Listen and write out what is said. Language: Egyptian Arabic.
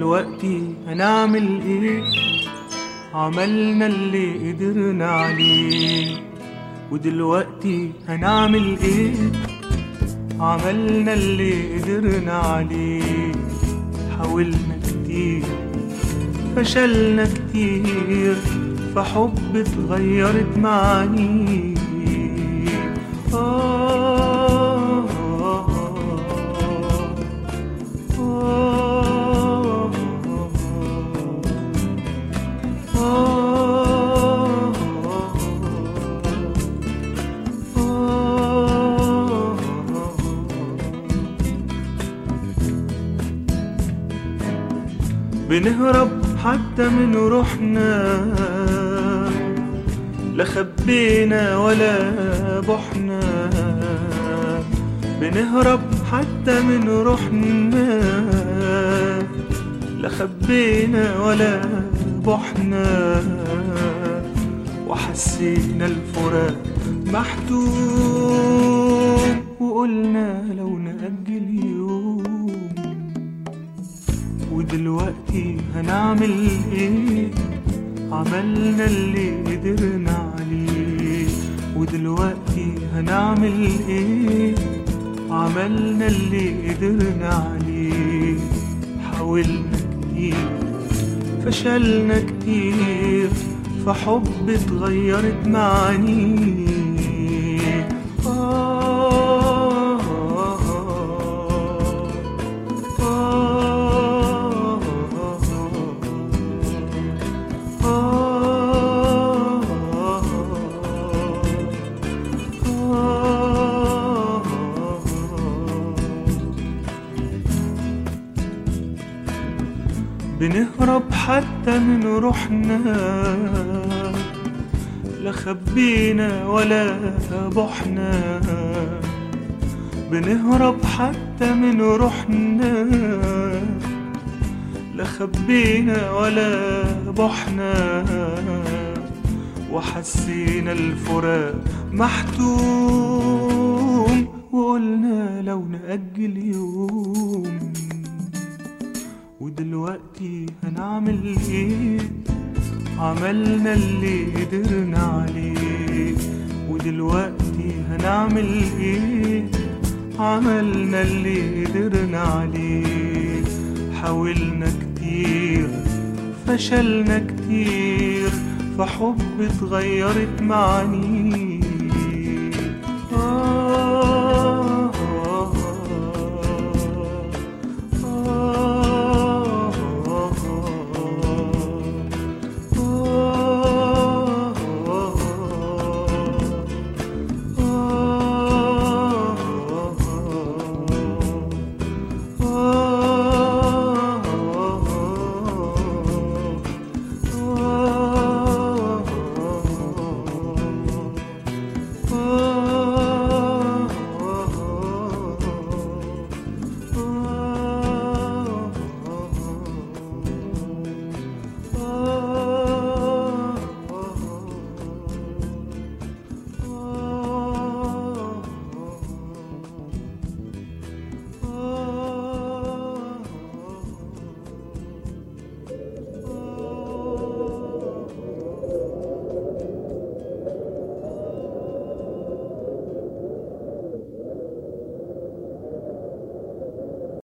ودلوقتي هنعمل ايه عملنا اللي قدرنا عليه ودلوقتي هنعمل ايه عملنا اللي قدرنا عليه حاولنا كتير فشلنا كتير فحب اتغيرت معانيه آه آه آه آه بنهرب حتى من روحنا لا خبينا ولا بحنا بنهرب حتى من روحنا لا خبينا ولا بحنا وحسينا الفراق محتوم وقلنا لو نأجل يوم ودلوقتي هنعمل ايه عملنا اللي قدرنا عليه ودلوقتي هنعمل ايه عملنا اللي قدرنا عليه حاولنا كتير فشلنا كتير فحب اتغيرت معانيه آه آه آه آه بنهرب حتى من روحنا لا خبينا ولا بحنا بنهرب حتى من روحنا لا خبينا ولا بحنا وحسينا الفراق محتوم وقلنا لو نأجل يوم ودلوقتي هنعمل ايه عملنا اللي قدرنا عليه ودلوقتي هنعمل ايه عملنا اللي قدرنا عليه حاولنا كتير فشلنا كتير فحب اتغيرت معانيه